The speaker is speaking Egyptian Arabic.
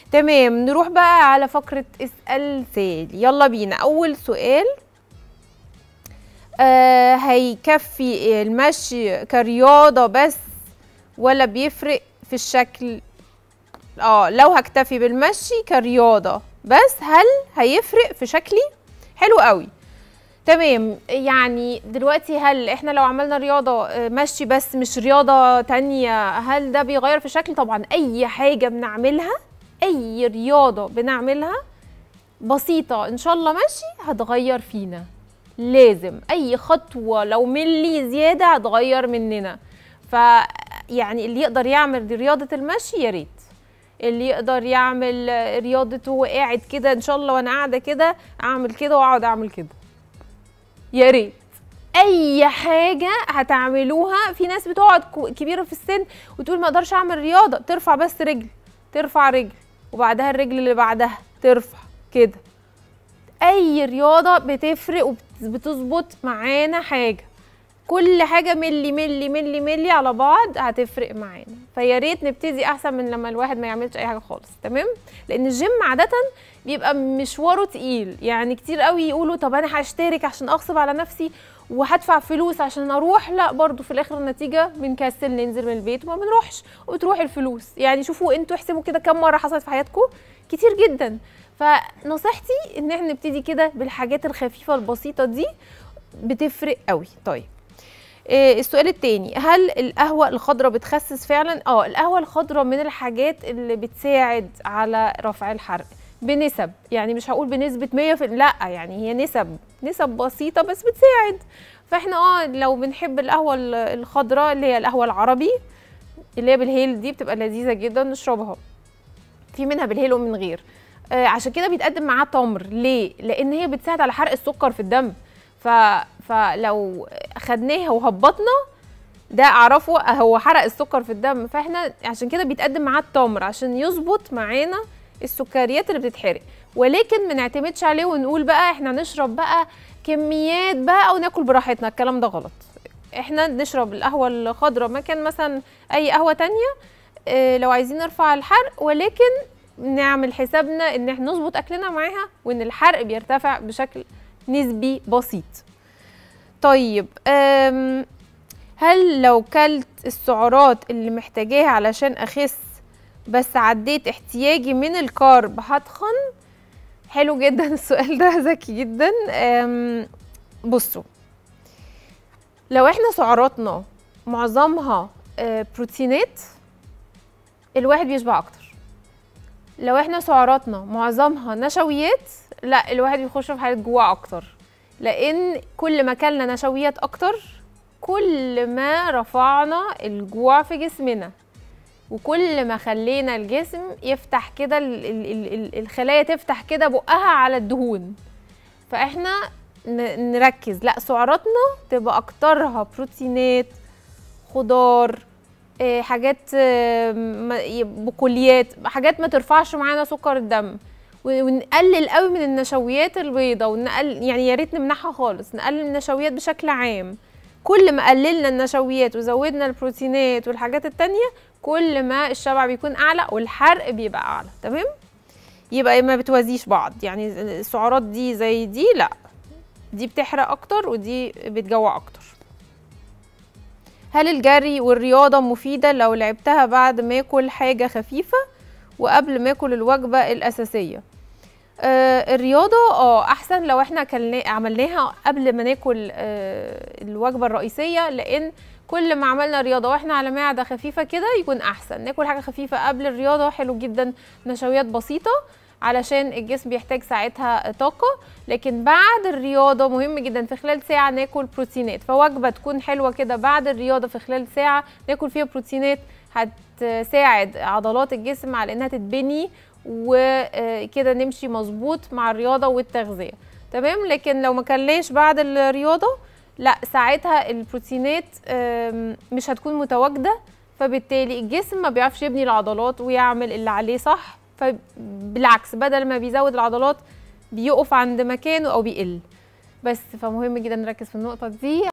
تمام نروح بقى على فقرة اسأل سالي يلا بينا أول سؤال آه هيكفي المشي كرياضة بس ولا بيفرق في الشكل اه لو هكتفي بالمشي كرياضة بس هل هيفرق في شكلي حلو قوي تمام يعني دلوقتي هل احنا لو عملنا رياضة آه، مشي بس مش رياضة تانية هل ده بيغير في شكل طبعا اي حاجة بنعملها اي رياضة بنعملها بسيطة ان شاء الله مشي هتغير فينا لازم اي خطوة لو ملي زيادة هتغير مننا ف يعني اللي يقدر يعمل رياضة المشي يا ريت اللي يقدر يعمل آه، رياضة وهو قاعد كده ان شاء الله وانا قاعدة كده اعمل كده واقعد اعمل كده يا ريت اي حاجه هتعملوها في ناس بتقعد كو- كبيره في السن وتقول ما اقدرش اعمل رياضه ترفع بس رجل ترفع رجل وبعدها الرجل اللي بعدها ترفع كده اي رياضه بتفرق وبتظبط معانا حاجه كل حاجه ملي ملي ملي ملي على بعض هتفرق معانا فيا ريت نبتدي احسن من لما الواحد ما يعملش اي حاجه خالص تمام لان الجيم عاده بيبقى مشواره تقيل يعني كتير قوي يقولوا طب انا هشترك عشان اغصب على نفسي وهدفع فلوس عشان اروح لا برضو في الاخر النتيجه بنكسل ننزل من البيت وما بنروحش وبتروح الفلوس يعني شوفوا انتوا احسبوا كده كم مره حصلت في حياتكم كتير جدا فنصيحتي ان احنا نبتدي كده بالحاجات الخفيفه البسيطه دي بتفرق قوي طيب إيه السؤال التاني هل القهوة الخضراء بتخسس فعلا؟ اه القهوة الخضراء من الحاجات اللي بتساعد على رفع الحرق بنسب يعني مش هقول بنسبة 100 في لا يعني هي نسب نسب بسيطة بس بتساعد فاحنا اه لو بنحب القهوة ال- الخضراء اللي هي القهوة العربي اللي هي بالهيل دي بتبقى لذيذة جدا نشربها في منها بالهيل ومن غير آه عشان كده بيتقدم معاه تمر ليه؟ لأن هي بتساعد على حرق السكر في الدم ف... فلو خدناها وهبطنا ده اعرفه هو حرق السكر في الدم فاحنا عشان كده بيتقدم معاه التمر عشان يظبط معانا السكريات اللي بتتحرق ولكن ما نعتمدش عليه ونقول بقى احنا نشرب بقى كميات بقى وناكل براحتنا الكلام ده غلط احنا نشرب القهوه الخضراء مكان مثلا اي قهوه تانية اه لو عايزين نرفع الحرق ولكن نعمل حسابنا ان احنا نظبط اكلنا معاها وان الحرق بيرتفع بشكل نسبي بسيط طيب أم هل لو كلت السعرات اللي محتاجاها علشان اخس بس عديت احتياجي من الكارب هتخن حلو جدا السؤال ده ذكي جدا أم، بصوا لو احنا سعراتنا معظمها آه، بروتينات الواحد بيشبع اكتر لو احنا سعراتنا معظمها نشويات لا الواحد بيخش في حاله جوع اكتر لان كل ما كلنا نشويات اكتر كل ما رفعنا الجوع في جسمنا وكل ما خلينا الجسم يفتح كده ال- ال- ال- ال- الخلايا تفتح كده بقها على الدهون فاحنا ن- نركز لا سعراتنا تبقى اكترها بروتينات خضار آه، حاجات آه، م- بقوليات حاجات ما ترفعش معانا سكر الدم و- ونقلل قوي من النشويات البيضة ونقل يعني يا ريت نمنعها خالص نقلل من النشويات بشكل عام كل ما قللنا النشويات وزودنا البروتينات والحاجات التانية كل ما الشبع بيكون اعلى والحرق بيبقى اعلى تمام يبقى ما بتوازيش بعض يعني السعرات دي زي دي لا دي بتحرق اكتر ودي بتجوع اكتر هل الجري والرياضة مفيدة لو لعبتها بعد ما اكل حاجة خفيفة وقبل ما اكل الوجبة الأساسية آه الرياضة اه احسن لو احنا كلنا عملناها قبل ما ناكل آه الوجبة الرئيسية لان كل ما عملنا رياضة واحنا على معدة خفيفة كده يكون احسن ناكل حاجة خفيفة قبل الرياضة حلو جدا نشويات بسيطة علشان الجسم بيحتاج ساعتها طاقة لكن بعد الرياضة مهم جدا في خلال ساعة ناكل بروتينات فوجبة تكون حلوة كده بعد الرياضة في خلال ساعة ناكل فيها بروتينات هتساعد عضلات الجسم على انها تتبني وكده نمشي مظبوط مع الرياضة والتغذية تمام لكن لو ما كلناش بعد الرياضة لا ساعتها البروتينات آم، مش هتكون متواجدة فبالتالي الجسم ما بيعرفش يبني العضلات ويعمل اللي عليه صح فبالعكس بدل ما بيزود العضلات بيقف عند مكانه او بيقل بس فمهم جدا نركز في النقطة دي